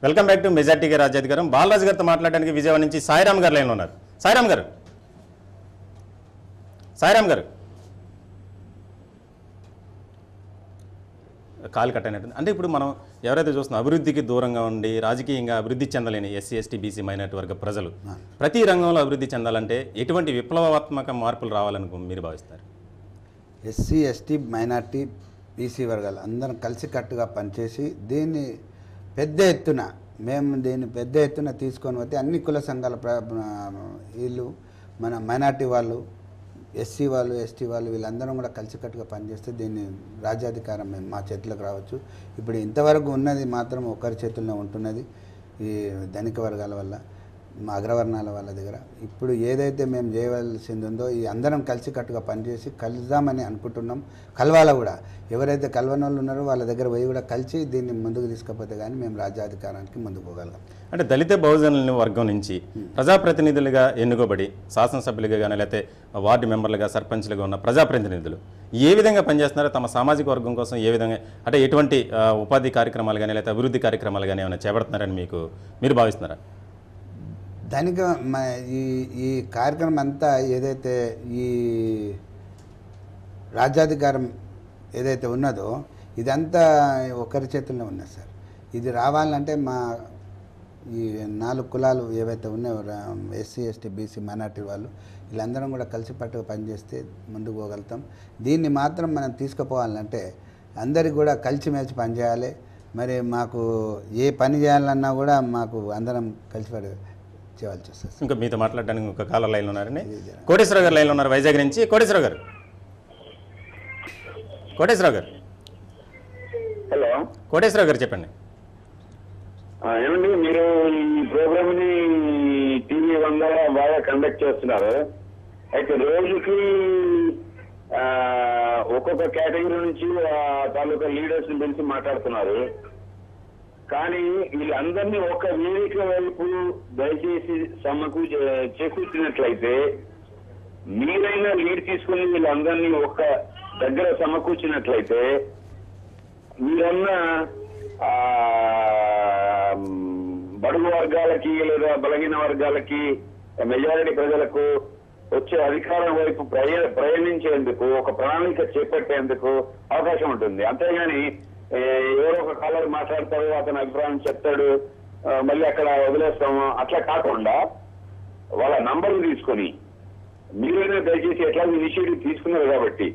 Welcome back to మెజార్టీగా రాజ్యాధికారం బాలరాజు గారితో మాట్లాడడానికి విజయవాడ నుంచి సాయిరామ్ గారు లైన్లో ఉన్నారు సాయిరామ్ గారు సాయిరామ్ గారు కాలు కట్ అయినట్టు అంటే ఇప్పుడు మనం ఎవరైతే చూస్తున్నాం అభివృద్ధికి దూరంగా ఉండి రాజకీయంగా అభివృద్ధి చెందలేని ఎస్సీ ఎస్టీ బీసీ మైనార్టీ వర్గ ప్రజలు ప్రతి రంగంలో అభివృద్ధి చెందాలంటే ఎటువంటి విప్లవాత్మక మార్పులు రావాలని మీరు భావిస్తారు ఎస్సీ ఎస్టీ మైనార్టీ బీసీ వర్గాలు అందరం కలిసికట్టుగా పనిచేసి దీన్ని పెద్ద ఎత్తున మేము దీన్ని పెద్ద ఎత్తున తీసుకొని పోతే అన్ని కుల సంఘాల ప్ర వీళ్ళు మన మైనార్టీ వాళ్ళు ఎస్సీ వాళ్ళు ఎస్టీ వాళ్ళు వీళ్ళందరం కూడా కలిసికట్టుగా పనిచేస్తే దీన్ని రాజ్యాధికారం మేము మా చేతిలోకి రావచ్చు ఇప్పుడు ఇంతవరకు ఉన్నది మాత్రం ఒకరి చేతుల్లో ఉంటున్నది ఈ ధనిక వర్గాల వల్ల మా అగ్రవర్ణాల వాళ్ళ దగ్గర ఇప్పుడు ఏదైతే మేము చేయవలసింది ఉందో ఈ అందరం కలిసికట్టుగా పనిచేసి కలుద్దామని అనుకుంటున్నాం కలవాల కూడా ఎవరైతే కలవని వాళ్ళు ఉన్నారో వాళ్ళ దగ్గర పోయి కూడా కలిసి దీన్ని ముందుకు తీసుకపోతే కానీ మేము రాజ్యాధికారానికి ముందుకు పోగలం అంటే దళిత బహుజనుల వర్గం నుంచి ప్రజాప్రతినిధులుగా ఎన్నుకోబడి శాసనసభ్యులుగా కానీ లేకపోతే వార్డు మెంబర్లుగా సర్పంచ్లుగా ఉన్న ప్రజాప్రతినిధులు ఏ విధంగా పనిచేస్తున్నారో తమ సామాజిక వర్గం కోసం ఏ విధంగా అంటే ఎటువంటి ఆ, ఉపాధి కార్యక్రమాలు కానీ లేకపోతే అభివృద్ధి కార్యక్రమాలు కానీ ఏమైనా చేపడుతున్నారని మీకు మీరు భావిస్తున్నారా దానికి మ- ఈ ఈ కార్యక్రమం అంతా ఏదైతే ఈ రాజ్యాధికారం ఏదైతే ఉన్నదో ఇదంతా ఒకరి చేతుల్లో ఉన్నది సార్ ఇది రావాలంటే మా ఈ నాలుగు కులాలు ఏవైతే ఉన్నాయో ఎస్సీ ఎస్టీ బీసీ మైనార్టీ వాళ్ళు వీళ్ళందరం కూడా కలిసి పట్టుకు పనిచేస్తే ముందుకు పోగలుగుతాం దీన్ని మాత్రం మనం తీసుకుపోవాలంటే అందరికి కూడా కలిసిమెలిసి పనిచేయాలి మరి మాకు ఏ పని చేయాలన్నా కూడా మాకు అందరం కలిసి పడి చేయాల్సి వస్తుంది సార్. ఇంకా మీతో మాట్లాడడానికి ఒక కాలర్ లైన్లో ఉన్నారండి కోటేశ్వరరావు గారు లైన్లో ఉన్నారు వైజాగ్ నుంచి కోటేశ్వరరావు గారు కోటేశ్వరరావు గారు హలో కోటేశ్వరరావు గారు చెప్పండి ఆ, ఏమండి మీరు ఈ ప్రోగ్రామ్ ని టీవీ వంద బాగా కండక్ట్ చేస్తున్నారు అయితే రోజుకి ఆ, ఒక్కొక్క కేటగిరీ నుంచి ఆ తాలూకా లీడర్స్ ని పిలిచి మాట్లాడుతున్నారు కానీ వీళ్ళందరినీ ఒక వేదిక వైపు దయచేసి సమకు చేకూర్చినట్లయితే మీరైనా లీడ్ తీసుకుని వీళ్ళందరినీ ఒక దగ్గర సమకూర్చినట్లయితే మీరన్న ఆ, బడుగు వర్గాలకి లేదా బలహీన వర్గాలకి మెజారిటీ ప్రజలకు వచ్చే అధికారం వైపు ప్రయ ప్రయాణించేందుకు ఒక ప్రణాళిక చేపట్టేందుకు అవకాశం ఉంటుంది అంతేగాని ఏ, ఎవరో ఒక కాలర్ మాట్లాడతాడు అతని అభిప్రాయం చెప్తాడు ఆ, మళ్ళీ అక్కడ వదిలేస్తాము అట్లా కాకుండా వాళ్ళ నంబర్లు తీసుకొని మీరైనా దయచేసి ఎట్లా ఇనిషియేటివ్ తీసుకున్నారు కాబట్టి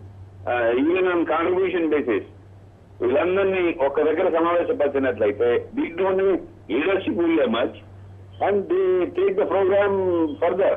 ఈవెన్ ఆన్ కాంట్రిబ్యూషన్ బేసిస్ వీళ్ళందరినీ ఒక దగ్గర సమావేశపరిచినట్లయితే దీంట్లోనే leadership will much and they take the programme further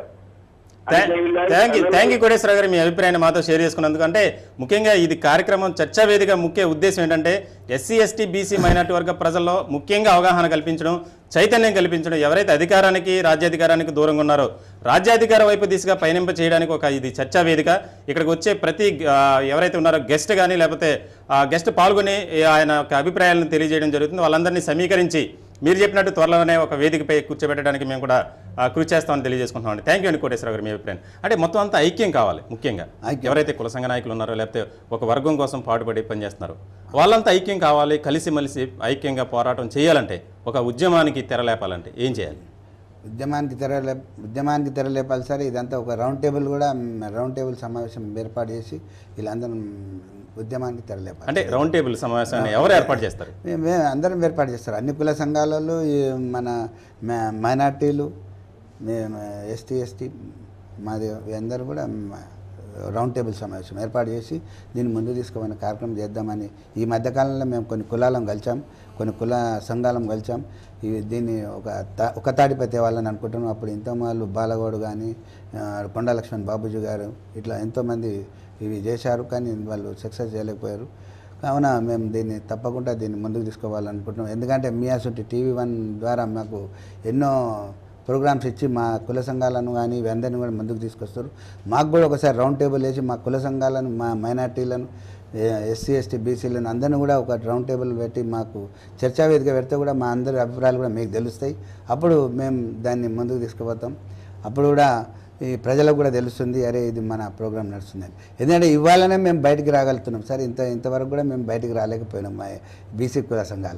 thank you thank you Koteswararao గారు మీ అభిప్రాయాన్ని మాతో షేర్ చేసుకున్నందుకు అంటే ముఖ్యంగా ఇది కార్యక్రమం చర్చా వేదిక ముఖ్య ఉద్దేశం ఏంటంటే ఎస్సీ ఎస్టీ బీసీ మైనార్టీ వర్గ ప్రజల్లో ముఖ్యంగా అవగాహన కల్పించడం చైతన్యం కల్పించడం ఎవరైతే అధికారానికి రాజ్యాధికారానికి దూరంగా ఉన్నారో రాజ్యాధికార వైపు దిశగా పయనింప చేయడానికి ఒక ఇది చర్చా వేదిక ఇక్కడికి వచ్చే ప్రతి ఆ, ఎవరైతే ఉన్నారో గెస్ట్ కానీ లేకపోతే ఆ గెస్ట్ పాల్గొని ఏ, ఆయన యొక్క అభిప్రాయాలను తెలియజేయడం జరుగుతుంది వాళ్ళందరినీ సమీకరించి మీరు చెప్పినట్టు త్వరలోనే ఒక వేదికపై కూర్చోబెట్టడానికి మేము కూడా ఆ, కృషి చేస్తామని తెలియజేసుకుంటున్నాం థ్యాంక్ యూ అండి కోటేశ్వరరావు గారు మీ అభిప్రాయం అంటే మొత్తం అంతా ఐక్యం కావాలి ముఖ్యంగా ఐక్యం. ఎవరైతే కుల సంఘ నాయకులు ఉన్నారో లేకపోతే ఒక వర్గం కోసం పాటుపడి పనిచేస్తున్నారు వాళ్ళంతా ఐక్యం కావాలి కలిసిమెలిసి ఐక్యంగా పోరాటం చేయాలంటే ఒక ఉద్యమానికి తెరలేపాలంటే ఏం చేయాలి ఉద్యమానికి తెరలే ఉద్యమానికి తెరలేపాలి సార్ ఇదంతా ఒక రౌండ్ టేబుల్ కూడా మ్, రౌండ్ టేబుల్ సమావేశం ఏర్పాటు చేసి వీళ్ళందరం ఉద్యమానికి తెరలేపాలి అంటే రౌండ్ టేబుల్ సమావేశాన్ని ఎవరు ఏర్పాటు చేస్తారు మే- మే అందరం ఏర్పాటు చేస్తారు అన్ని కుల సంఘాలలో ఈ మన మ- మైనార్టీలు మేము ఎస్టీ ఎస్టీ మాది అందరూ కూడా మ- రౌండ్ టేబుల్ సమావేశం ఏర్పాటు చేసి దీన్ని ముందు తీసుకోమని కార్యక్రమం చేద్దామని ఈ మధ్యకాలంలో మేము కొన్ని కులాలను కలిసాం కొన్ని కుల సంఘాలను కలిసాం ఇవి దీన్ని ఒక తా ఒక తాడిపై తేవాలని అనుకుంటున్నాం అప్పుడు ఎంతోమాళ్ళు బాలగౌడ్ కానీ ఆ, కొండా లక్ష్మణ్ బాబుజీ గారు ఇట్లా ఎంతోమంది ఇవి చేశారు కానీ వాళ్ళు సక్సెస్ చేయలేకపోయారు కావున మేము దీన్ని తప్పకుండా దీన్ని ముందుకు తీసుకోవాలనుకుంటున్నాం ఎందుకంటే మీ అసలు టీవీ వన్ ద్వారా మాకు ఎన్నో ప్రోగ్రామ్స్ ఇచ్చి మా కుల సంఘాలను కానీ ఇవందరినీ కూడా ముందుకు తీసుకొస్తారు మాకు కూడా ఒకసారి రౌండ్ టేబుల్ వేసి మా కుల సంఘాలను మా మైనార్టీలను ఎస్సీ ఎస్టీ బీసీలను అందరిని కూడా ఒక రౌండ్ టేబుల్ పెట్టి మాకు చర్చా వేదిక పెడితే కూడా మా అందరి అభిప్రాయాలు కూడా మీకు తెలుస్తాయి అప్పుడు మేము దాన్ని ముందుకు తీసుకుపోతాం అప్పుడు కూడా ఈ ప్రజలకు కూడా తెలుస్తుంది అరే ఇది మన ప్రోగ్రామ్ నడుస్తుందని ఎందుకంటే ఇవాళనే మేము బయటికి రాగలుగుతున్నాం సార్ ఇంత ఇంతవరకు కూడా మేము బయటికి రాలేకపోయినాం మా బీసీ కుల సంఘాలు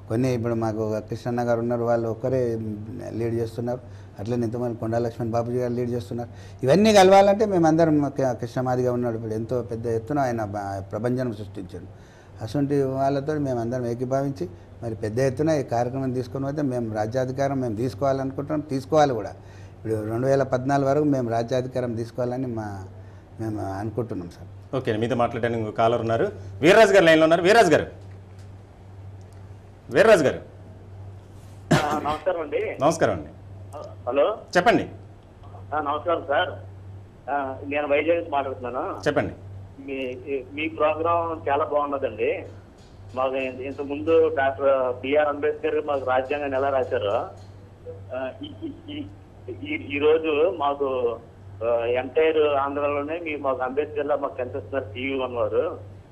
కొన్ని ఇప్పుడు మాకు కృష్ణన్న గారు ఉన్నారు వాళ్ళు ఒక్కరే లీడ్ చేస్తున్నారు అట్లనే ఇంతమంది కొండా లక్ష్మణ్ బాబుజీ గారు లీడ్ చేస్తున్నారు ఇవన్నీ కలవాలంటే మేమందరం క- కృష్ణమాదిగా ఉన్నాడు ఇప్పుడు ఎంతో పెద్ద ఎత్తున ఆయన బ- ప్రభంజనం సృష్టించాడు అటువంటి వాళ్ళతో మేమందరం ఏకీభావించి మరి పెద్ద ఎత్తున ఈ కార్యక్రమం తీసుకొని పోతే మేము రాజ్యాధికారం మేము తీసుకోవాలనుకుంటున్నాం తీసుకోవాలి కూడా ఇప్పుడు రెండు వేల పద్నాలుగు వరకు మేము రాజ్యాధికారం తీసుకోవాలని మా మేము అనుకుంటున్నాం సార్ ఓకే మీతో మాట్లాడడానికి ఇంకో కాలర్ ఉన్నారు వీర్రాజు గారు లైన్లో ఉన్నారు వీర్రాజు గారు వీర్రాజు గారు ఆ, నమస్కారం అండి నమస్కారం అండి హలో చెప్పండి ఆ, నమస్కారం సార్ ఆ, నేను వైజాగ్ నుంచి మాట్లాడుతున్నాను చెప్పండి మీ మీ ప్రోగ్రాం చాలా బాగున్నదండి మాకు ఇంత- ఇంత ముందు డాక్టర్ బిఆర్ అంబేద్కర్ మాకు రాజ్యాంగాన్ని ఎలా రాశారో ఆ, ఈ- ఈ- ఈ- ఈ- ఈ రోజు మాకు ఎంటైర్ ఆంధ్రాలోనే మీ మాకు అంబేద్కర్ లా మాకు కనిపిస్తున్నారు టీవీ వన్ వారు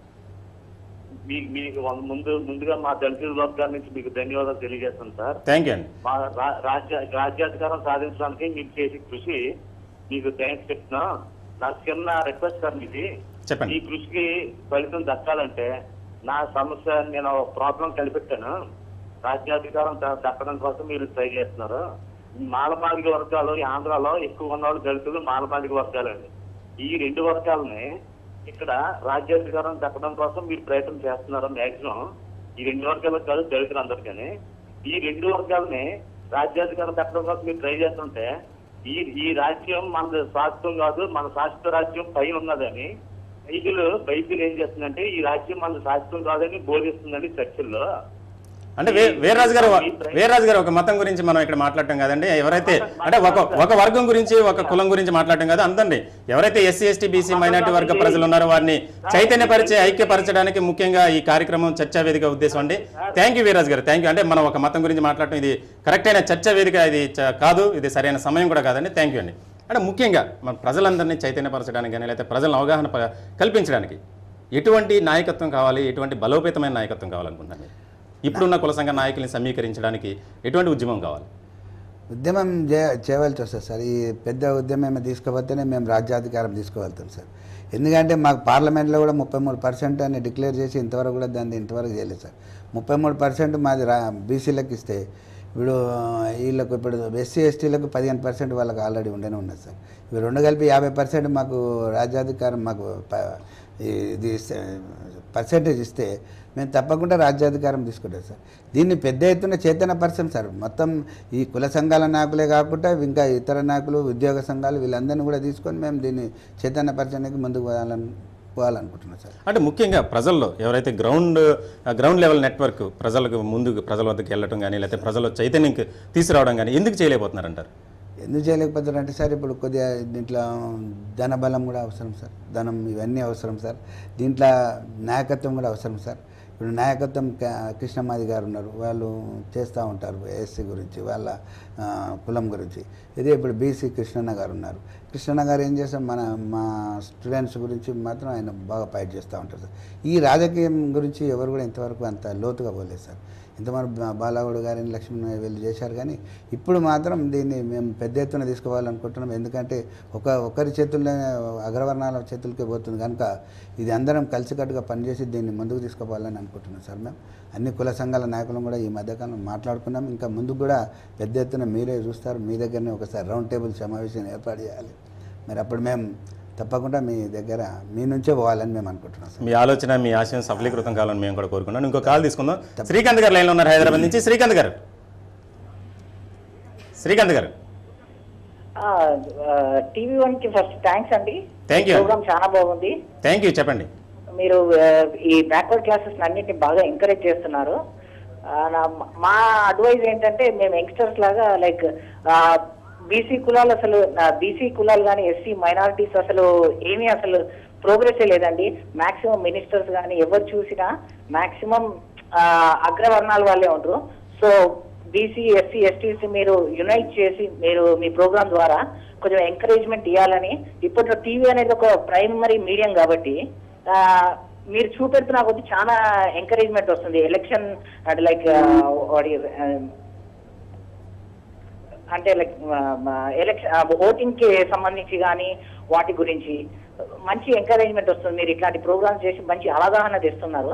మీ మీకు వంద- ముందు ముందుగా మా దళితుల వర్గాల నుంచి మీకు ధన్యవాదాలు తెలియజేస్తాను సార్ థ్యాంక్ యూ అండి మా రా- రాజ్య రాజ్యాధికారం సాధించడానికి మీరు చేసే కృషి మీకు థ్యాంక్స్ చెప్తున్నా నాకు చిన్న రిక్వెస్ట్ సార్ మీది చెప్పండి. ఈ కృషికి ఫలితం దక్కాలంటే నా సమస్య నేను ప్రాబ్లం కనిపెట్టాను రాజ్యాధికారం ద- దక్కడం కోసం మీరు ట్రై చేస్తున్నారు మాలమాదిక వర్గాలు ఈ ఆంధ్రాలో ఎక్కువ ఉన్నవాళ్ళు దళితులు మాలమాదిక వర్గాలండి ఈ రెండు వర్గాలని ఇక్కడ రాజ్యాధికారం దక్కడం కోసం మీరు ప్రయత్నం చేస్తున్నారు మాక్సిమం ఈ రెండు వర్గాలకు కాదు దళితులందరికీ ఈ రెండు వర్గాలని రాజ్యాధికారం దక్కడం కోసం మీరు ట్రై చేస్తుంటే ఈ ఈ రాజ్యం మన శాశ్వతం కాదు మన శాశ్వత రాజ్యం పైన ఉన్నదని బైబిల్ బైబిల్ ఏం చేస్తుందంటే ఈ రాజ్యం మన శాశ్వతం కాదని బోధిస్తుందండి చర్చిల్లో అంటే వే వీర్రాజు గారు వీర్రాజు గారు ఒక మతం గురించి మనం ఇక్కడ మాట్లాడటం కాదండి ఎవరైతే అంటే ఒక ఒక వర్గం గురించి ఒక కులం గురించి మాట్లాడటం కాదు అంతండి ఎవరైతే ఎస్సీ ఎస్టీ బీసీ మైనార్టీ వర్గ ప్రజలు ఉన్నారో వారిని చైతన్యపరిచే ఐక్యపరచడానికి ముఖ్యంగా ఈ కార్యక్రమం చర్చా వేదిక ఉద్దేశం అండి థ్యాంక్ యూ వీర్రాజు గారు థ్యాంక్ యూ అంటే మనం ఒక మతం గురించి మాట్లాడటం ఇది కరెక్ట్ అయిన చర్చా వేదిక ఇది చ- కాదు ఇది సరైన సమయం కూడా కాదండి థ్యాంక్ యూ అండి అంటే ముఖ్యంగా మన ప్రజలందరినీ చైతన్యపరచడానికి కానీ లేకపోతే ప్రజలను అవగాహన ప- కల్పించడానికి ఎటువంటి నాయకత్వం కావాలి ఎటువంటి బలోపేతమైన నాయకత్వం కావాలనుకుంటున్నాను మీరు? ఇప్పుడున్న కుల సంఘ నాయకుల్ని సమీకరించడానికి ఎటువంటి ఉద్యమం కావాలి ఉద్యమం చే చేయవలసి వస్తుంది సార్ ఈ పెద్ద ఉద్యమం తీసుకుపోతేనే మేము రాజ్యాధికారం తీసుకువెళ్తాం సార్ ఎందుకంటే మాకు పార్లమెంట్లో కూడా ముప్పై మూడు పర్సెంట్ అని డిక్లేర్ చేసి ఇంతవరకు కూడా దాన్ని ఇంతవరకు చేయలేదు సార్ ముప్పై మూడు పర్సెంట్ మాది రా బీసీలకు ఇస్తే ఇప్పుడు వీళ్ళకు ఇప్పుడు ఎస్సీ ఎస్టీలకు పదిహేను పర్సెంట్ వాళ్ళకి ఆల్రెడీ ఉండనే ఉన్నది సార్ ఇవి రెండు కలిపి యాభై పర్సెంట్ మాకు రాజ్యాధికారం మాకు ప- ఇది ఇస్తే పర్సెంటేజ్ ఇస్తే మేము తప్పకుండా రాజ్యాధికారం తీసుకుంటాం సార్ దీన్ని పెద్ద ఎత్తున చైతన్యపరచం సార్ మొత్తం ఈ కుల సంఘాల నాయకులే కాకుండా ఇంకా ఇతర నాయకులు ఉద్యోగ సంఘాలు వీళ్ళందరినీ కూడా తీసుకొని మేము దీన్ని చైతన్యపరచడానికి ముందుకు పోవాలని పోవాలనుకుంటున్నాం సార్ అంటే ముఖ్యంగా ప్రజల్లో ఎవరైతే గ్రౌండ్ గ్రౌండ్ లెవెల్ నెట్వర్క్ ప్రజలకు ముందుకు ప్రజల వద్దకు వెళ్ళటం కానీ లేకపోతే ప్రజల్లో చైతన్యం తీసుకురావడం కానీ ఎందుకు చేయలేకపోతున్నారంటారు ఎందుకు చేయలేకపోతారు అంటే సార్ ఇప్పుడు కొద్దిగా దీంట్లో ధన బలం కూడా అవసరం సార్ ధనం ఇవన్నీ అవసరం సార్ దీంట్లో నాయకత్వం కూడా అవసరం సార్ ఇప్పుడు నాయకత్వం క- కృష్ణమాది గారు ఉన్నారు వాళ్ళు చేస్తూ ఉంటారు ఎస్సీ గురించి వాళ్ళ ఆ, కులం గురించి ఇదే ఇప్పుడు బీసీ కృష్ణన్న గారు ఉన్నారు కృష్ణన్న గారు ఏం చేస్తారు మన మా స్టూడెంట్స్ గురించి మాత్రం ఆయన బాగా ఫైట్ చేస్తూ ఉంటారు సార్ ఈ రాజకీయం గురించి ఎవరు కూడా ఇంతవరకు అంత లోతుగా పోలేదు సార్ ఇంతవరకు బా- బాలగౌడ్ గారిని లక్ష్మణ్ వీళ్ళు చేశారు కానీ ఇప్పుడు మాత్రం దీన్ని మేము పెద్ద ఎత్తున తీసుకోవాలనుకుంటున్నాం ఎందుకంటే ఒక ఒకరి చేతుల్లో అగ్రవర్ణాల చేతులకే పోతుంది కనుక ఇది అందరం కలిసికట్టుగా పనిచేసి దీన్ని ముందుకు తీసుకుపోవాలని అనుకుంటున్నాం సార్ మేము అన్ని కుల సంఘాల నాయకులను కూడా ఈ మధ్యకాలం మాట్లాడుకున్నాం ఇంకా ముందుకు కూడా పెద్ద ఎత్తున మీరే చూస్తారు మీ దగ్గరనే ఒకసారి రౌండ్ టేబుల్ సమావేశం ఏర్పాటు చేయాలి మరి అప్పుడు మేము తప్పకుండా మీ దగ్గర మీ నుంచే పోవాలని మేము అనుకుంటున్నాం సార్ మీ ఆలోచన మీ ఆశయం సఫలీకృతం కావాలని మేము కూడా కోరుకున్నాం ఇంకో కాల్ తీసుకుందాం శ్రీకాంత్ గారు లైన్లో ఉన్నారు హైదరాబాద్ నుంచి శ్రీకాంత్ గారు శ్రీకాంత్ గారు టీవీ వన్ కి ఫస్ట్ థ్యాంక్స్ అండి Thank you. ప్రోగ్రామ్ చాలా బాగుంది థ్యాంక్ యూ చెప్పండి మీరు ఆ, ఈ బ్యాక్వర్డ్ క్లాసెస్ అన్నింటిని బాగా ఎంకరేజ్ చేస్తున్నారు ఆ, నా- మా అడ్వైజ్ ఏంటంటే మేము యంగ్స్టర్స్ లాగా లైక్ బీసీ కులాలు అసలు బీసీ కులాలు కానీ ఎస్సీ మైనారిటీస్ అసలు ఏమీ అసలు ప్రోగ్రెస్ లేదండి మాక్సిమం మినిస్టర్స్ కానీ ఎవరు చూసినా మాక్సిమం అగ్రవర్ణాల వాళ్ళే ఉంటారు సో బీసీ ఎస్సీ ఎస్టీస్ మీరు యునైట్ చేసి మీరు మీ ప్రోగ్రామ్ ద్వారా కొంచెం ఎంకరేజ్మెంట్ ఇవ్వాలని ఇప్పట్లో టీవీ అనేది ఒక ప్రైమరీ మీడియం కాబట్టి ఆ, మీరు చూపెడుతున్న కొద్ది చాలా ఎంకరేజ్మెంట్ వస్తుంది ఎలక్షన్ అంటే లైక్ అంటే లైక్ ఎలక్షన్ ఓటింగ్ కి సంబంధించి కానీ వాటి గురించి మంచి ఎంకరేజ్మెంట్ వస్తుంది మీరు ఇట్లాంటి ప్రోగ్రామ్స్ చేసి మంచి అవగాహన తెస్తున్నారు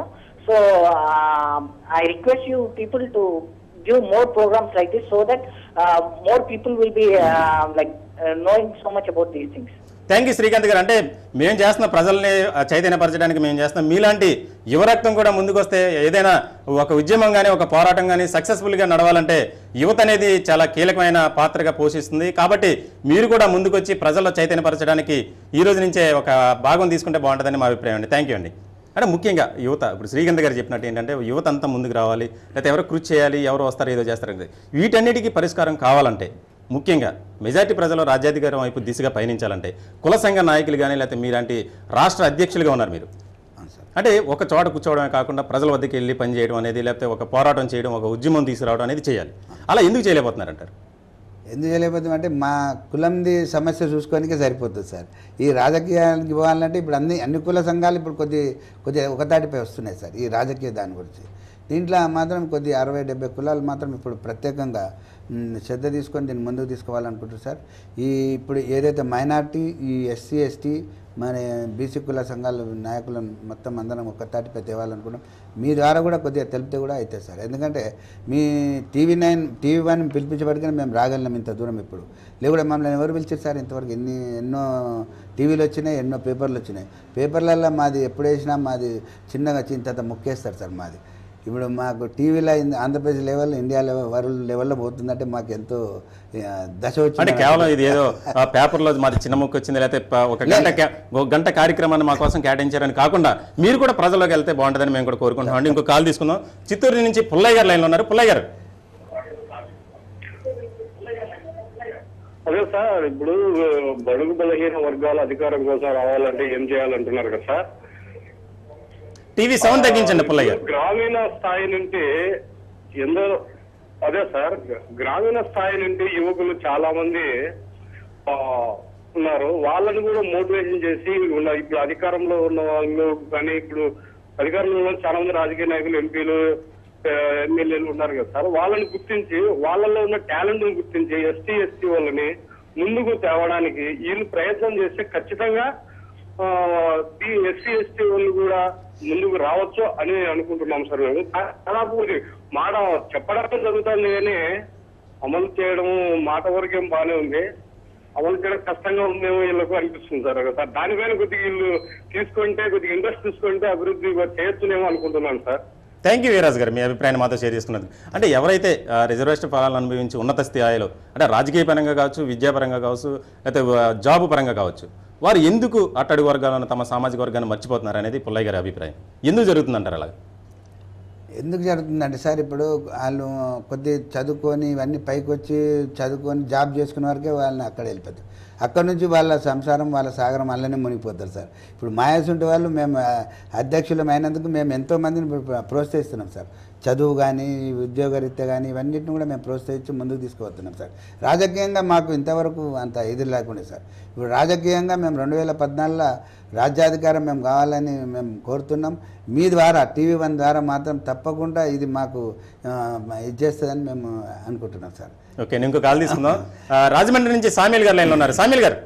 So um, I request you people to do more programs like this so that uh, more people will be uh, like uh, knowing so much about these things. Thank you Srikanth గారు అంటే మేము చేస్తున్న ప్రజల్ని ఆ, చైతన్యపరచడానికి మేము చేస్తున్నాం మీలాంటి యువరక్తం కూడా ముందుకొస్తే ఏదైనా ఒక ఉద్యమం కానీ ఒక పోరాటం కానీ సక్సెస్ఫుల్గా నడవాలంటే యువత అనేది చాలా కీలకమైన పాత్రగా పోషిస్తుంది కాబట్టి మీరు కూడా ముందుకొచ్చి ప్రజల్లో చైతన్యపరచడానికి ఈ రోజు నుంచే ఒక భాగం తీసుకుంటే బాగుంటుందని మా అభిప్రాయం అండి థ్యాంక్ యూ అండి అంటే ముఖ్యంగా యువత ఇప్పుడు శ్రీకాంత్ గారు చెప్పినట్టు ఏంటంటే యువత అంతా ముందుకు రావాలి లేకపోతే ఎవరు కృషి చేయాలి ఎవరు వస్తారు ఏదో చేస్తారు అనేది. వీటన్నిటికీ పరిష్కారం కావాలంటే ముఖ్యంగా మెజార్టీ ప్రజలు రాజ్యాధికారం వైపు దిశగా పయనించాలంటే కుల సంఘ నాయకులు కానీ లేకపోతే మీలాంటి రాష్ట్ర అధ్యక్షులుగా ఉన్నారు మీరు అవును సార్ అంటే ఒక చోట కూర్చోవడమే కాకుండా ప్రజల వద్దకు వెళ్ళి పనిచేయడం అనేది లేకపోతే ఒక పోరాటం చేయడం ఒక ఉద్యమం తీసుకురావడం అనేది చేయాలి అలా ఎందుకు చేయలేకపోతున్నారంటారు ఎందుకు చేయలేకపోతాం అంటే మా కులంది సమస్య చూసుకోనికే సరిపోతుంది సార్ ఈ రాజకీయానికి పోవాలంటే ఇప్పుడు అన్ని అన్ని కుల సంఘాలు ఇప్పుడు కొద్ది కొద్దిగా ఒకతాటిపై వస్తున్నాయి సార్ ఈ రాజకీయ దాని గురించి దీంట్లో మాత్రం కొద్ది అరవై డెబ్బై కులాలు మాత్రం ఇప్పుడు ప్రత్యేకంగా మ్, శ్రద్ధ తీసుకొని దీన్ని ముందుకు తీసుకోవాలనుకుంటున్నారు సార్ ఈ ఇప్పుడు ఏదైతే మైనార్టీ ఈ ఎస్సీ ఎస్టీ మన బీసీ కుల సంఘాల నాయకులను మొత్తం అందరం ఒక తాటిపై తేవాలనుకున్నాం మీ ద్వారా కూడా కొద్దిగా తెలిపితే కూడా అవుతుంది సార్ ఎందుకంటే మీ టీవీ నైన్ టీవీ వన్ పిలిపించబడికనే మేము రాగలిగినాం ఇంత దూరం ఇప్పుడు లేకుండా మమ్మల్ని ఎవరు పిలిచారు సార్ ఇంతవరకు ఎన్ని ఎన్నో టీవీలు వచ్చినాయి ఎన్నో పేపర్లు వచ్చినాయి పేపర్లలో మాది ఎప్పుడు వేసినా మాది చిన్నగా చింత ముక్కేస్తారు సార్ మాది ఇప్పుడు మాకు టీవీలో in- Andhra Pradesh level India level world లెవెల్లో పోతుందంటే మాకు ఎంతో ఆ, దశ అంటే వచ్చింది కేవలం ఇది ఏదో ఆ పేపర్లో మాది చిన్న ముక్క వచ్చింది లేకపోతే ప- ఒక గంట కే- ఒక గంట కార్యక్రమాన్ని మా కోసం కేటాయించారని కాకుండా మీరు కూడా ప్రజల్లోకి వెళ్తే బాగుంటుందని మేము కూడా కోరుకుంటున్నాం అండి ఇంకో కాల్ తీసుకుందాం చిత్తూరు నుంచి పుల్లయ్య గారు లైన్లో ఉన్నారు పుల్లయ్య గారు అదే సార్ ఇప్పుడు బడుగు బలహీన వర్గాల అధికారం కోసం రావాలంటే ఏం చేయాలంటున్నారు కదా సార్ టీవీ సౌండ్ తగ్గించండి పుల్లయ్య గారు గ్రామీణ స్థాయి నుండి ఎందరో అదే సార్ గ్రామీణ స్థాయి నుండి యువకులు చాలా మంది ఆ, ఉన్నారు వాళ్ళని కూడా మోటివేషన్ చేసి ఉన్న ఇప్పుడు అధికారంలో ఉన్న వాళ్ళు కానీ ఇప్పుడు అధికారంలో ఉన్న చాలా మంది రాజకీయ నాయకులు ఎంపీలు ఎమ్మెల్యేలు ఉన్నారు కదా సార్ వాళ్ళని గుర్తించి వాళ్ళలో ఉన్న టాలెంట్ ని గుర్తించి ఎస్టీ ఎస్టీ వాళ్ళని ముందుకు తేవడానికి వీళ్ళు ప్రయత్నం చేస్తే ఖచ్చితంగా ఎస్సీ ఎస్టీ వాళ్ళు కూడా ముందుకు రావచ్చు అని అనుకుంటున్నాం సార్ మేము దాదాపు ఇది మాట చెప్పడం జరుగుతుంది కానీ అమలు చేయడం మాట వరకేం బాగానే ఉంది అమలు చేయడం కష్టంగా ఉందేమో వీళ్ళకు అనిపిస్తుంది సార్ సార్ దానిపైన కొద్దిగా వీళ్ళు తీసుకుంటే కొద్దిగా ఇంట్రెస్ట్ తీసుకుంటే అభివృద్ధి చేయొచ్చునేమో అనుకుంటున్నాను సార్ థ్యాంక్ యూ వీరాజ్ గారు మీ అభిప్రాయాన్ని మాతో షేర్ చేసుకున్నది అంటే ఎవరైతే ఆ, రిజర్వేషన్ ఫలాలను అనుభవించి ఉన్నత స్థాయిలో అంటే రాజకీయ పరంగా కావచ్చు విద్యాపరంగా కావచ్చు లేకపోతే ఆ, జాబు పరంగా కావచ్చు వారు ఎందుకు అట్టడి వర్గాలను తమ సామాజిక వర్గాన్ని మర్చిపోతున్నారు అనేది పుల్లయ్య గారి అభిప్రాయం ఎందుకు జరుగుతుందంటారు అలాగా ఎందుకు జరుగుతుందంటే సార్ ఇప్పుడు వాళ్ళు కొద్ది చదువుకొని ఇవన్నీ పైకి వచ్చి చదువుకొని జాబ్ చేసుకునే వరకే వాళ్ళని అక్కడ వెళ్ళిపోతారు అక్కడ నుంచి వాళ్ళ సంసారం వాళ్ళ సాగరం అలానే మునిగిపోతారు సార్ ఇప్పుడు మాయాసుంటి వాళ్ళు మేము ఆ, అధ్యక్షులం అయినందుకు మేము ఎంతో మందిని ప్ర- ప్రోత్సహిస్తున్నాం సార్ చదువు కానీ ఉద్యోగరీత్యా కానీ ఇవన్నిటిని కూడా మేము ప్రోత్సహించి ముందుకు తీసుకుపోతున్నాం సార్ రాజకీయంగా మాకు ఇంతవరకు అంత ఇది లేకుండా సార్ ఇప్పుడు రాజకీయంగా మేము రెండు వేల పద్నాలుగులో రాజ్యాధికారం మేము కావాలని మేము కోరుతున్నాం మీ ద్వారా టీవీ వన్ ద్వారా మాత్రం తప్పకుండా ఇది మాకు ఆ, ఇది చేస్తుందని మేము అనుకుంటున్నాం సార్ ఓకే నేను ఇంకో కాల్ తీసుకుందాం ఆ, రాజమండ్రి నుంచి సామిల్ గారు లైన్లో ఉన్నారు సామిల్ గారు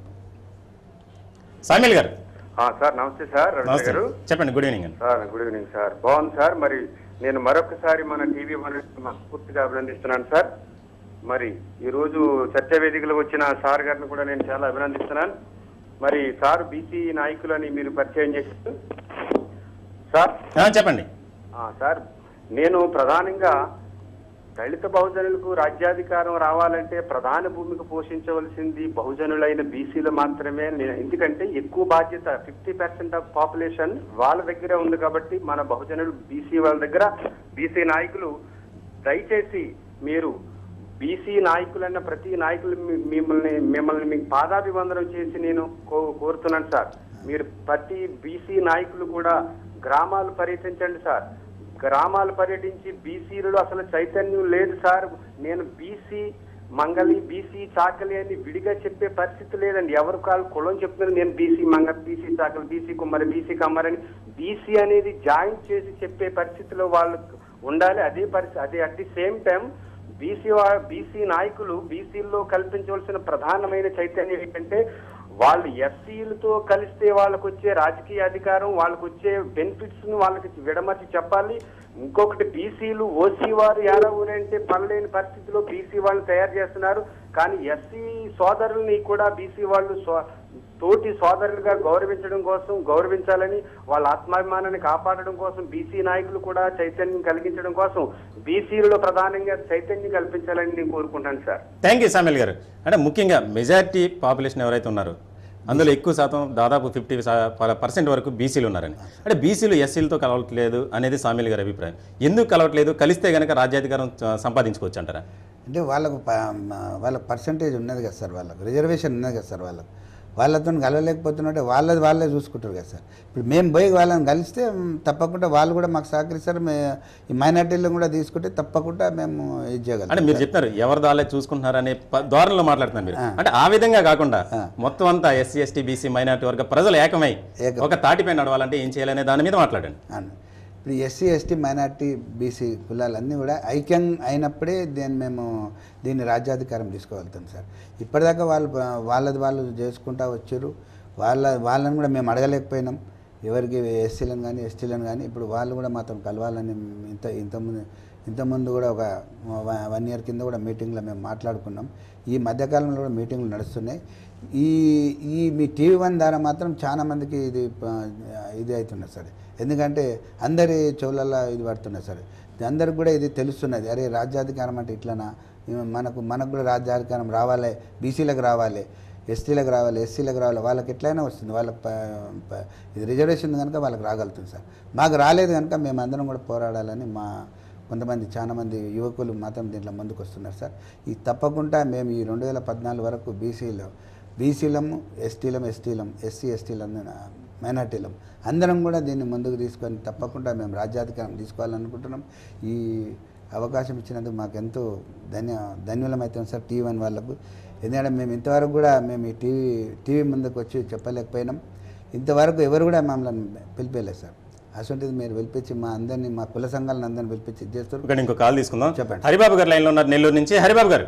సామిల్ గారు ఆ, సార్ నమస్తే సార్ రవిచంద్ర నమస్తే గారు చెప్పండి గుడ్ ఈవినింగ్ అండి సార్ గుడ్ ఈవినింగ్ సార్ బాగుంది సార్ మరి నేను మరొకసారి మన టీవీ మన మనస్ఫూర్తిగా అభినందిస్తున్నాను సార్ మరి ఈ రోజు చర్చా వేదికలో వచ్చిన సార్ గారిని కూడా నేను చాలా అభినందిస్తున్నాను మరి సార్ బీసీ నాయకులని మీరు పరిచయం చేశారు సార్ ఆ, చెప్పండి ఆ, సార్ నేను ప్రధానంగా దళిత బహుజనులకు రాజ్యాధికారం రావాలంటే ప్రధాన భూమిక పోషించవలసింది బహుజనులైన బీసీలు మాత్రమే నేను- ఎందుకంటే ఎక్కువ బాధ్యత ఫిఫ్టీ పర్సెంట్ ఆఫ్ పాపులేషన్ వాళ్ళ దగ్గరే ఉంది కాబట్టి మన బహుజనులు బీసీ వాళ్ళ దగ్గర బీసీ నాయకులు దయచేసి మీరు బీసీ నాయకులన్న ప్రతి నాయకులు మీ- మిమ్మల్ని మిమ్మల్ని మీకు పాదాభివందనం చేసి నేను కో- కోరుతున్నాను సార్ మీరు ప్రతి బీసీ నాయకులు కూడా గ్రామాలు పర్యటించండి సార్ గ్రామాలు పర్యటించి బీసీలలో అసలు చైతన్యం లేదు సార్ నేను బీసీ మంగళి బీసీ చాకలి అని విడిగా చెప్పే పరిస్థితి లేదండి ఎవరు కాదు కులం చెప్తున్నారు నేను బీసీ మంగ బీసీ చాకలి బీసీ కుమ్మరి బీసీ కమ్మరి అని బీసీ అనేది జాయిన్ చేసి చెప్పే పరిస్థితిలో వాళ్ళు ఉండాలి అదే పరిస్థితి అదే at the same time BC BC నాయకులు బీసీల్లో కల్పించవలసిన ప్రధానమైన చైతన్యం ఏంటంటే వాళ్ళు ఎస్సీలతో కలిస్తే వాళ్ళకు వచ్చే రాజకీయ అధికారం వాళ్ళకు వచ్చే బెనిఫిట్స్ ను వాళ్ళకి విడమర్చి చెప్పాలి ఇంకొకటి బీసీలు ఓసీ వారు యాదవులు అంటే పనలేని పరిస్థితిలో బీసీ వాళ్ళు తయారు చేస్తున్నారు కానీ ఎస్సీ సోదరుల్ని కూడా బీసీ వాళ్ళు సో- తోటి సోదరులుగా గౌరవించడం కోసం గౌరవించాలని వాళ్ళ ఆత్మాభిమానాన్ని కాపాడడం కోసం బీసీ నాయకులు కూడా చైతన్యం కలిగించడం కోసం బీసీలలో ప్రధానంగా చైతన్యం కల్పించాలని నేను కోరుకుంటాను సార్ థ్యాంక్ యూ సామిల్ గారు అంటే ముఖ్యంగా మెజారిటీ పాపులేషన్ ఎవరైతే ఉన్నారో అందులో ఎక్కువ శాతం దాదాపు ఫిఫ్టీ పర్సెంట్ వరకు బీసీలు ఉన్నారని అంటే బీసీలు ఎస్సీలతో కలవట్లేదు అనేది సామిల్ గారి అభిప్రాయం ఎందుకు కలవట్లేదు కలిస్తే కనుక రాజ్యాధికారం ఆ, సంపాదించుకోవచ్చు అంటారా అంటే వాళ్ళకు ప- మ- వాళ్ళ పర్సంటేజ్ ఉన్నది కదా సార్ వాళ్ళకు రిజర్వేషన్ ఉన్నది కదా సార్ వాళ్ళకు వాళ్ళతో కలవలేకపోతున్నట్టే వాళ్ళది వాళ్ళే చూసుకుంటారు కదా సార్ ఇప్పుడు మేము పోయి వాళ్ళని కలిస్తే మ్, తప్పకుండా వాళ్ళు కూడా మాకు సహకరిస్తారు మే ఈ మైనార్టీలను కూడా తీసుకుంటే తప్పకుండా మేము ఇది అంటే చేయగలం మీరు చెప్తున్నారు ఎవరి దాళ్ళే చూసుకుంటున్నారు అనే ప- ధోరణిలో మాట్లాడుతున్నారు మీరు అంటే ఆ విధంగా కాకుండా మొత్తం అంతా ఎస్సీ ఎస్టీ బీసీ మైనార్టీ వర్గ ప్రజలు ఏకమై ఏకం. ఒక తాటిపై నడవాలంటే ఏం చేయాలనే దాని మీద మాట్లాడండి అవును ఇప్పుడు ఎస్సీ ఎస్టీ మైనార్టీ బీసీ కులాలన్నీ కూడా ఐక్యం అయినప్పుడే దీన్ని మేము దీన్ని రాజ్యాధికారం తీసుకోగలుగుతాం సార్ ఇప్పటిదాకా వాళ్ళు వాళ్ళది వాళ్ళు చేసుకుంటా వచ్చారు వాళ్ళ వాళ్ళని కూడా మేము అడగలేకపోయినాం ఎవరికి ఎస్సీలను కానీ ఎస్టీలను కానీ ఇప్పుడు వాళ్ళు కూడా మాతో కలవాలని ఇంత ఇంతకుముందు ఇంతకుముందు కూడా ఒక వన్ ఇయర్ కింద కూడా మీటింగ్లో మేము మాట్లాడుకున్నాం ఈ మధ్యకాలంలో కూడా మీటింగ్లు నడుస్తున్నాయి ఈ ఈ మీ టీవీ వన్ ద్వారా మాత్రం చాలా మందికి ఇది ప- ఇది అవుతున్నది సార్ ఎందుకంటే అందరి చెవులలో ఇది పడుతున్నది సార్ అందరికి కూడా ఇది తెలుస్తున్నది అరే రాజ్యాధికారం అంటే ఇట్లనా ఇవి మనకు మనకు కూడా రాజ్యాధికారం రావాలి బీసీలకు రావాలి ఎస్టీలకు రావాలి ఎస్సీలకు రావాలి వాళ్ళకి ఎట్లయినా వస్తుంది వాళ్ళకి ప- ప- ఇది రిజర్వేషన్ కనుక వాళ్ళకి రాగలుగుతుంది సార్ మాకు రాలేదు కనుక మేము అందరం కూడా పోరాడాలని మా కొంతమంది చాలా మంది యువకులు మాత్రం దీంట్లో ముందుకు వస్తున్నారు సార్ ఈ తప్పకుండా మేము ఈ రెండు వేల పద్నాలుగు వరకు బీసీలో బీసీలము ఎస్టీలం ఎస్టీలం ఎస్సీ ఎస్టీలం మైనార్టీలం అందరం కూడా దీన్ని ముందుకు తీసుకొని తప్పకుండా మేము రాజ్యాధికారం తీసుకోవాలనుకుంటున్నాం ఈ అవకాశం ఇచ్చినందుకు మాకు ఎంతో ధన్య ధన్యులమవుతాం సార్ టీవీ వన్ వాళ్ళకు ఎందుకంటే మేము ఇంతవరకు కూడా మేము ఈ టీవీ టీవీ ముందుకు వచ్చి చెప్పలేకపోయినాం ఇంతవరకు ఎవరు కూడా మమ్మల్ని పిలిపేయలేదు సార్ అటువంటిది మీరు పిలిపించి మా అందరినీ మా కుల సంఘాలను అందరిని పిలిపించి ఇది చేస్తారు ఇక్కడ ఇంకో కాల్ తీసుకుందాం చెప్పండి. హరిబాబు గారు లైన్లో ఉన్నారు నెల్లూరు నుంచి హరిబాబు గారు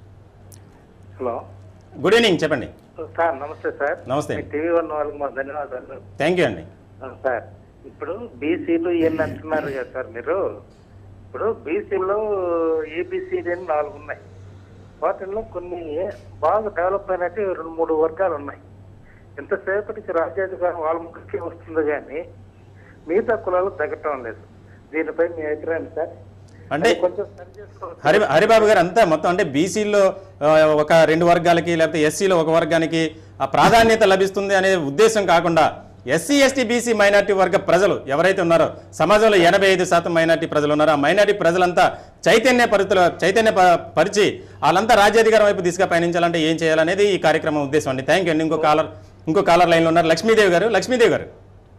హలో గుడ్ ఈవినింగ్ చెప్పండి సార్ నమస్తే సార్ నమస్తే. మీ టీవీ వన్ వాళ్ళకి మా ధన్యవాదాలు థ్యాంక్ యూ అండి ఆ, సార్ ఇప్పుడు బీసీలు ఎన్ని అంటున్నారు కదా సార్ మీరు ఇప్పుడు బీసీలో ఏబిసిడి అని నాలుగు ఉన్నాయి వాటిల్లో కొన్ని బాగా డెవలప్ అయినట్టు రెండు మూడు వర్గాలు ఉన్నాయి ఎంతసేపటికి రాజ్యాధికారం వాళ్ళ ముఖ్యకే వస్తుంది కానీ మిగతా కులాలు తగ్గటం లేదు దీనిపై మీ అభిప్రాయం సార్ అంటే అది కొంచెం సరి చేసుకోవచ్చు హరి హరిబాబు గారు అంతా మొత్తం అంటే బీసీలో ఒక రెండు వర్గాలకి లేకపోతే ఎస్సీలో ఒక వర్గానికి ఆ ప్రాధాన్యత లభిస్తుంది అనే ఉద్దేశం కాకుండా ఎస్సీ ఎస్టీ బీసీ మైనార్టీ వర్గ ప్రజలు ఎవరైతే ఉన్నారో సమాజంలో ఎనభై ఐదు శాతం మైనార్టీ ప్రజలు ఉన్నారో ఆ మైనార్టీ ప్రజలంతా చైతన్య పరిధిలో చైతన్య ప- పరిచి వాళ్ళంతా రాజ్యాధికారం వైపు దిశగా పయనించాలంటే ఏం చేయాలనేది ఈ కార్యక్రమం ఉద్దేశం అండి థ్యాంక్ యూ అండి ఇంకో కాలర్ ఇంకో కాలర్ లైన్లో ఉన్నారు లక్ష్మీదేవి గారు లక్ష్మీదేవి గారు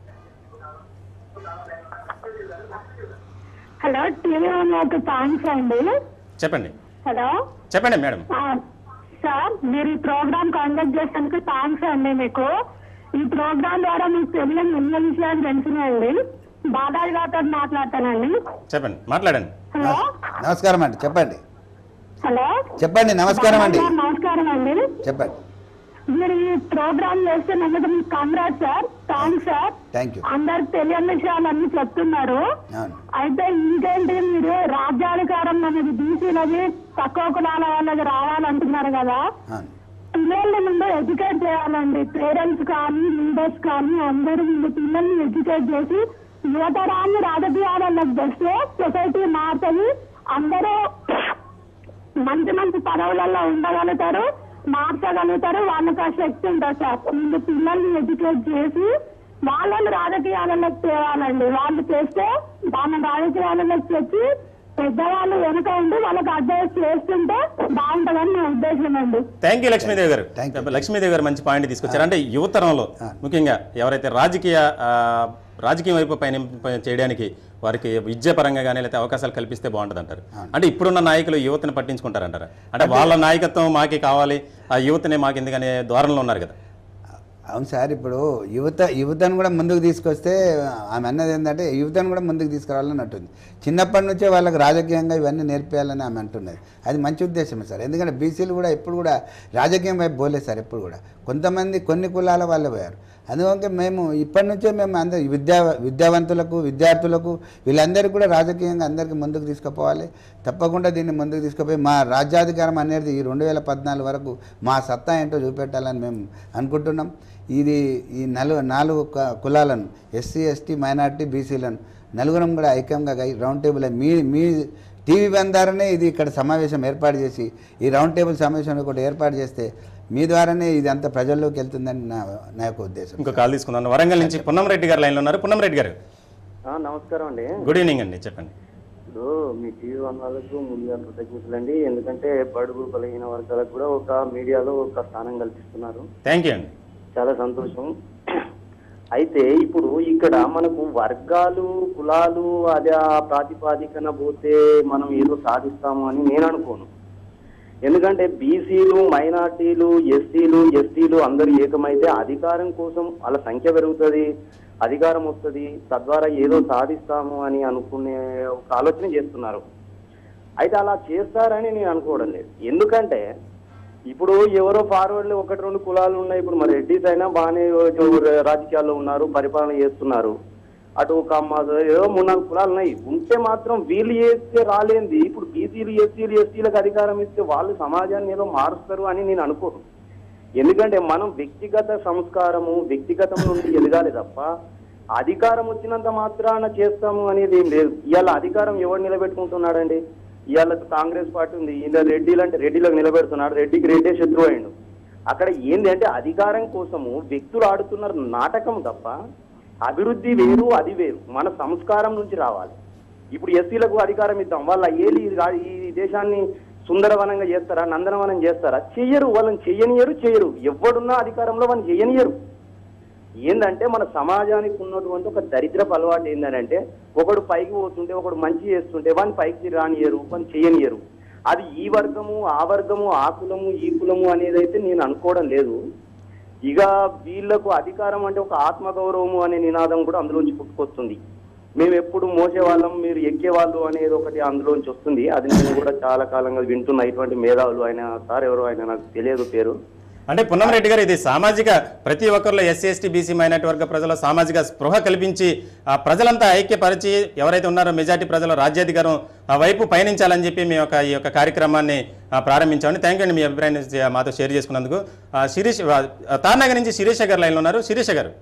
హలో టీవీ వన్ ఒక థ్యాంక్స్ అండి చెప్పండి హలో చెప్పండి మేడం ఆ, సార్ మీరు ఈ ప్రోగ్రామ్ కండక్ట్ చేసినందుకు థ్యాంక్స్ అండి మీకు ఈ ప్రోగ్రామ్ ద్వారా మీకు తెలియని ఎన్నో విషయాలు తెలిసినాయండి బాలాజీ గారితో మాట్లాడతానండి చెప్పండి మాట్లాడండి హలో నమస్కారం అండి చెప్పండి హలో చెప్పండి నమస్కారం అండి బాలాజీ గారు, నమస్కారం అండి చెప్పండి మీరు ఈ ప్రోగ్రామ్ చేస్తున్నందుకు మీకు congrat sir thanks sir thank you అందరికి తెలియని విషయాలు అన్ని చెప్తున్నారు అవును అయితే ఇంకేంటి మీరు రాజ్యాధికారం అనేది బీసీలది తక్కువ కులాల వాళ్ళది రావాలంటున్నారు కదా అవును పిల్లల్ని ముందు ఎడ్యుకేట్ చేయాలండి పేరెంట్స్ కానీ లీడర్స్ కానీ అందరూ ముందు పిల్లల్ని ఎడ్యుకేట్ చేసి యువతరాన్ని రాజకీయాలకు తెస్తే సొసైటీ మారుతుంది అందరూ మంచి మంచి పదవులలో ఉండగలుగుతారు మార్చగలుగుతారు వాళ్ళకి ఆ శక్తి ఉంటుంది సార్ ముందు పిల్లల్ని ఎడ్యుకేట్ చేసి వాళ్ళని రాజకీయాలకు తేవాలండి వాళ్ళు చేస్తే దాన్ని రాజకీయాలకు తెచ్చి పెద్దవాళ్ళు వెనుక ఉండి వాళ్ళకి అడ్వైస్ చేస్తుంటే బాగుంటుందని నా ఉద్దేశం అండి థ్యాంక్ యూ లక్ష్మీదేవి గారు Thank you. లక్ష్మీదేవి గారు మంచి పాయింట్ తీసుకొచ్చారు అంటే యువతరంలో ముఖ్యంగా ఎవరైతే రాజకీయ ఆ, రాజకీయం వైపు పైన పై- చేయడానికి వారికి విద్యాపరంగా కానీ లేకపోతే అవకాశాలు కల్పిస్తే బాగుంటుంది అంటారు అంటే ఇప్పుడున్న నాయకులు యువతని పట్టించుకుంటారంటారా అంటే వాళ్ళ నాయకత్వం మాకే కావాలి ఆ యువతనే మాకు ఎందుకనే ధోరణిలో ఉన్నారు కదా అవును సార్ ఇప్పుడు యువత యువతను కూడా ముందుకు తీసుకొస్తే ఆమె అన్నది ఏంటంటే యువతను కూడా ముందుకు తీసుకురావాలని అంటుంది చిన్నప్పటి నుంచే వాళ్ళకి రాజకీయంగా ఇవన్నీ నేర్పేయాలని ఆమె అంటున్నది అది మంచి ఉద్దేశమే సార్ ఎందుకంటే బీసీలు కూడా ఎప్పుడు కూడా రాజకీయం వైపు పోలేదు సార్ ఎప్పుడు కూడా కొంతమంది కొన్ని కులాల వాళ్ళే పోయారు అందుకే మేము ఇప్పటి నుంచే మేము అందరు విద్యా విద్యావంతులకు విద్యార్థులకు వీళ్ళందరికీ కూడా రాజకీయంగా అందరికీ ముందుకు తీసుకుపోవాలి తప్పకుండా దీన్ని ముందుకు తీసుకుపోయి మా రాజ్యాధికారం అనేది ఈ రెండు వేల పద్నాలుగు వరకు మా సత్తా ఏంటో చూపెట్టాలని మేము అనుకుంటున్నాం ఇది ఈ నలు నాలుగు క- కులాలను ఎస్సీ ఎస్టీ మైనార్టీ బీసీలను నలుగురం కూడా ఐక్యంగా అయి రౌండ్ టేబుల్ అయి మీ మీ టీవీ బందారనే ఇది ఇక్కడ సమావేశం ఏర్పాటు చేసి ఈ రౌండ్ టేబుల్ సమావేశం ఒకటి ఏర్పాటు చేస్తే మీ ద్వారానే ఇది అంతా ప్రజల్లోకి వెళ్తుందని నా నా యొక్క ఉద్దేశం ఇంకో కాల్ తీసుకుందాం వరంగల్ నుంచి పున్నం రెడ్డి గారు లైన్లో ఉన్నారు పున్నం రెడ్డి గారు ఆ, నమస్కారం అండి గుడ్ ఈవినింగ్ అండి చెప్పండి ఇప్పుడు మీ టీవీ వన్ వాళ్ళకు ముందుగా కృతజ్ఞతలు అండి ఎందుకంటే బడుగు బలహీన వర్గాలకు కూడా ఒక మీడియాలో ఒక స్థానం కల్పిస్తున్నారు థ్యాంక్ యూ అండి చాలా సంతోషం అయితే ఇప్పుడు ఇక్కడ మనకు వర్గాలు కులాలు అదే ఆ ప్రాతిపాదికన పోతే మనం ఏదో సాధిస్తాము అని నేను అనుకోను ఎందుకంటే బీసీలు మైనార్టీలు ఎస్సీలు ఎస్టీలు అందరూ ఏకమైతే అధికారం కోసం వాళ్ళ సంఖ్య పెరుగుతుంది అధికారం వస్తుంది తద్వారా ఏదో సాధిస్తాము అని అనుకునే ఒక ఆలోచన చేస్తున్నారు అయితే అలా చేస్తారని నేను అనుకోవడం లేదు ఎందుకంటే ఇప్పుడు ఎవరో ఫార్వర్డ్లు ఒకటి రెండు కులాలు ఉన్నాయి ఇప్పుడు మరి రెడ్డిస్ అయినా బాగానే రాజకీయాల్లో ఉన్నారు పరిపాలన చేస్తున్నారు అటు ఒక అమ్మ ఏదో మూడు నాలుగు కులాలు ఉన్నాయి ఉంటే మాత్రం వీళ్ళు చేస్తే రాలేంది ఇప్పుడు బీసీలు ఎస్సీలు ఎస్టీలకు అధికారం ఇస్తే వాళ్ళు సమాజాన్ని ఏదో మారుస్తారు అని నేను అనుకోను ఎందుకంటే మనం వ్యక్తిగత సంస్కారము వ్యక్తిగతం నుండి ఎదగాలి తప్ప అధికారం వచ్చినంత మాత్రాన చేస్తాము అనేది ఏం లేదు ఇవాళ అధికారం ఎవరు నిలబెట్టుకుంటున్నాడండి ఇవాళ కాంగ్రెస్ పార్టీ ఉంది ఇలా రెడ్డిలు అంటే రెడ్డిలకు నిలబెడుతున్నాడు రెడ్డికి రెడ్డే శత్రువు అయిండు అక్కడ ఏంది అంటే అధికారం కోసము వ్యక్తులు ఆడుతున్నారు నాటకం తప్ప అభివృద్ధి వేరు అది వేరు మన సంస్కారం నుంచి రావాలి ఇప్పుడు ఎస్సీలకు అధికారం ఇద్దాం వాళ్ళ ఏలి ఈ దేశాన్ని సుందరవనంగా చేస్తారా నందనవనం చేస్తారా చెయ్యరు వాళ్ళని చెయ్యనియరు చేయరు ఎవడున్నా అధికారంలో వాళ్ళని చెయ్యనియరు ఏంటంటే మన సమాజానికి ఉన్నటువంటి ఒక దరిద్రపు అలవాటు ఏంటంటే ఒకడు పైకి పోతుంటే ఒకడు మంచి చేస్తుంటే వాడిని పైకి రానియరు వాడిని చేయనియరు అది ఈ వర్గము ఆ వర్గము ఆ కులము ఈ కులము అనేది అయితే నేను అనుకోవడం లేదు ఇక వీళ్ళకు అధికారం అంటే ఒక ఆత్మగౌరవము అనే నినాదం కూడా అందులోంచి పుట్టుకొస్తుంది మేము ఎప్పుడు మోసేవాళ్ళం మీరు ఎక్కేవాళ్ళు అనేది ఒకటి అందులోంచి వస్తుంది అది నేను కూడా చాలా కాలంగా వింటున్నా ఇటువంటి మేధావులు ఆయన సార్ ఎవరు ఆయన నాకు తెలియదు పేరు అంటే పున్నం రెడ్డి గారు ఇది సామాజిక ప్రతి ఒక్కరిలో ఎస్సీ ఎస్టీ బీసీ మైనార్టీ వర్గ ప్రజల సామాజిక స్పృహ కల్పించి ఆ ప్రజలంతా ఐక్యపరిచి ఎవరైతే ఉన్నారో మెజార్టీ ప్రజల రాజ్యాధికారం ఆ వైపు పయనించాలని చెప్పి మీ యొక్క ఈ యొక్క కార్యక్రమాన్ని ఆ, ప్రారంభించామని థ్యాంక్ యూ అండి మీ అభిప్రాయాన్ని చే- మాతో షేర్ చేసుకున్నందుకు ఆ, శిరీష్ ఆ, తార్నగర్ నుంచి శిరీష గారు లైన్లో ఉన్నారు శిరీష గారు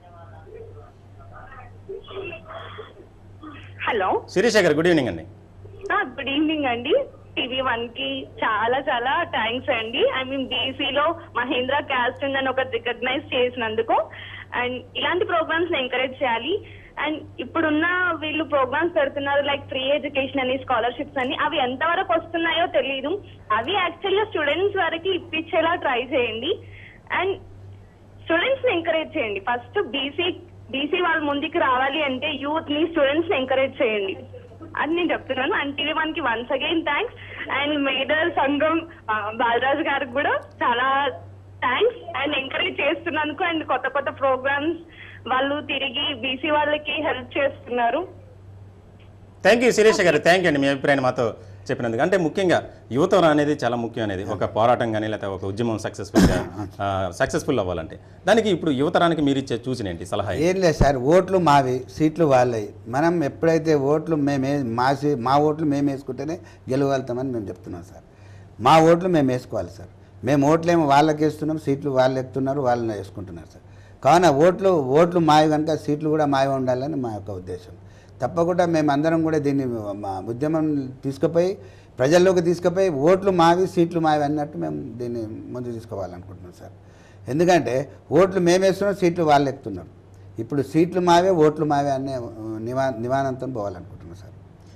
హలో శిరీష గారు గుడ్ ఈవినింగ్ అండి గుడ్ ఈవినింగ్ అండి టీవీ వన్ కి చాలా చాలా థ్యాంక్స్ అండి ఐ మీన్ బీసీలో మహేంద్ర క్యాస్ట్ ఉందని ఒకటి రికగ్నైజ్ చేసినందుకు అండ్ ఇలాంటి ప్రోగ్రామ్స్ ఎంకరేజ్ చేయాలి అండ్ ఇప్పుడున్న వీళ్ళు ప్రోగ్రామ్స్ పెడుతున్నారు లైక్ ఫ్రీ ఎడ్యుకేషన్ అని స్కాలర్షిప్స్ అని అవి ఎంతవరకు వస్తున్నాయో తెలియదు అవి యాక్చువల్గా స్టూడెంట్స్ వరకు ఇప్పించేలా ట్రై చేయండి అండ్ స్టూడెంట్స్ ని ఎంకరేజ్ చేయండి ఫస్ట్ బీసీ బీసీ వాళ్ళు ముందుకు రావాలి అంటే యూత్ ని స్టూడెంట్స్ ని ఎంకరేజ్ చేయండి అని నేను చెప్తున్నాను అండ్ టీవీ వన్ కి వన్స్ అగైన్ థ్యాంక్స్ అండ్ మేడర్ సంఘం ఆ, బాలరాజు గారికి కూడా చాలా థ్యాంక్స్ అండ్ ఎంకరేజ్ చేస్తున్నందుకు అండ్ కొత్త కొత్త ప్రోగ్రామ్స్ వాళ్ళు తిరిగి బీసీ వాళ్ళకి హెల్ప్ చేస్తున్నారు థ్యాంక్ యూ శిరీష గారు థ్యాంక్ యూ అండి మీ అభిప్రాయాన్ని మాతో చెప్పినందుకు అంటే ముఖ్యంగా యువతరం అనేది చాలా ముఖ్యం అనేది ఒక పోరాటం కానీ లేకపోతే ఒక ఉద్యమం సక్సెస్ఫుల్గా సక్సెస్ఫుల్ అవ్వాలంటే దానికి ఇప్పుడు యువతరానికి మీరు ఇచ్చే సూచన ఏంటి సలహా ఏంటి? ఏం లేదు సార్ ఓట్లు మావి సీట్లు వాళ్ళవి మనం ఎప్పుడైతే ఓట్లు మేమే మా సీ- మా ఓట్లు మేము వేసుకుంటేనే గెలవగలుగుతామని మేము చెప్తున్నాం సార్ మా ఓట్లు మేము వేసుకోవాలి సార్ మేము ఓట్లేమో వాళ్ళకి వేస్తున్నాం సీట్లు వాళ్ళు ఎక్కుతున్నారు వాళ్ళని వేసుకుంటున్నారు సార్ కావున ఓట్లు ఓట్లు మావి కనుక సీట్లు కూడా మావి ఉండాలని మా యొక్క ఉద్దేశం తప్పకుండా మేము అందరం కూడా దీన్ని మా ఉద్యమం తీసుకుపోయి ప్రజల్లోకి తీసుకుపోయి ఓట్లు మావి సీట్లు మావి అన్నట్టు మేము దీన్ని ముందు తీసుకోవాలనుకుంటున్నాం సార్ ఎందుకంటే ఓట్లు మేము వేస్తున్నాం సీట్లు వాళ్ళు ఎక్కుతున్నారు ఇప్పుడు సీట్లు మావే ఓట్లు మావే అనే నివా నివానంతో పోవాలనుకుంటున్నాం సార్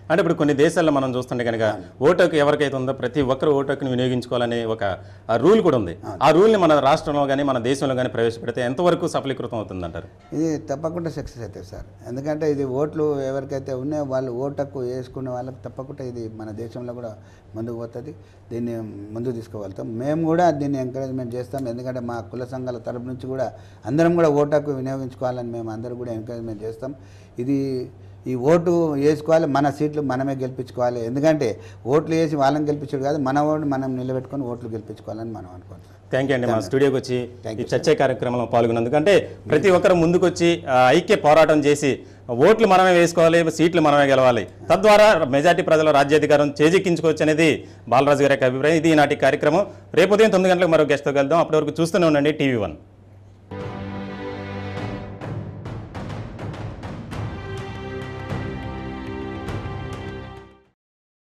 అంటే ఇప్పుడు కొన్ని దేశాల్లో మనం చూస్తుంటే కనుక ఓటు హక్కు ఎవరికైతే ఉందో ప్రతి ఒక్కరు ఓటు హక్కుని వినియోగించుకోవాలనే ఒక ఆ రూల్ కూడా ఉంది ఆ రూల్ని మన రాష్ట్రంలో కానీ మన దేశంలో కానీ ప్రవేశపెడితే ఎంతవరకు సఫలీకృతం అవుతుందంటారు ఇది తప్పకుండా సక్సెస్ అవుతుంది సార్ ఎందుకంటే ఇది ఓట్లు ఎవరికైతే ఉన్నాయో వాళ్ళు ఓటు హక్కు వేసుకునే వాళ్ళకి తప్పకుండా ఇది మన దేశంలో కూడా ముందుకు పోతుంది దీన్ని ముందుకు తీసుకువెళ్తాం మేము కూడా దీన్ని ఎంకరేజ్మెంట్ చేస్తాం ఎందుకంటే మా కుల సంఘాల తరపు నుంచి కూడా అందరం కూడా ఓటు హక్కు వినియోగించుకోవాలని మేము అందరూ కూడా ఎంకరేజ్మెంట్ చేస్తాం ఇది ఈ ఓటు వేసుకోవాలి మన సీట్లు మనమే గెలిపించుకోవాలి ఎందుకంటే ఓట్లు వేసి వాళ్ళని గెలిపించడు కాదు మన ఓటు మనం నిలబెట్టుకొని ఓట్లు గెలిపించుకోవాలని మనం అనుకుంటాం థ్యాంక్ యూ అండి మా స్టూడియోకి వచ్చి ఈ చర్చ కార్యక్రమంలో పాల్గొన్నందుకు అంటే ప్రతి ఒక్కరు ముందుకు వచ్చి ఆ, ఐక్య పోరాటం చేసి ఓట్లు మనమే వేసుకోవాలి సీట్లు మనమే గెలవాలి తద్వారా మెజార్టీ ప్రజల రాజ్యాధికారం చేజిక్కించుకోవచ్చు అనేది బాలరాజు గారి యొక్క అభిప్రాయం ఇది ఈనాటి కార్యక్రమం రేపు ఉదయం తొమ్మిది గంటలకు మరో గెస్ట్తో కలుద్దాం అప్పటి వరకు చూస్తూనే ఉండండి టీవీ వన్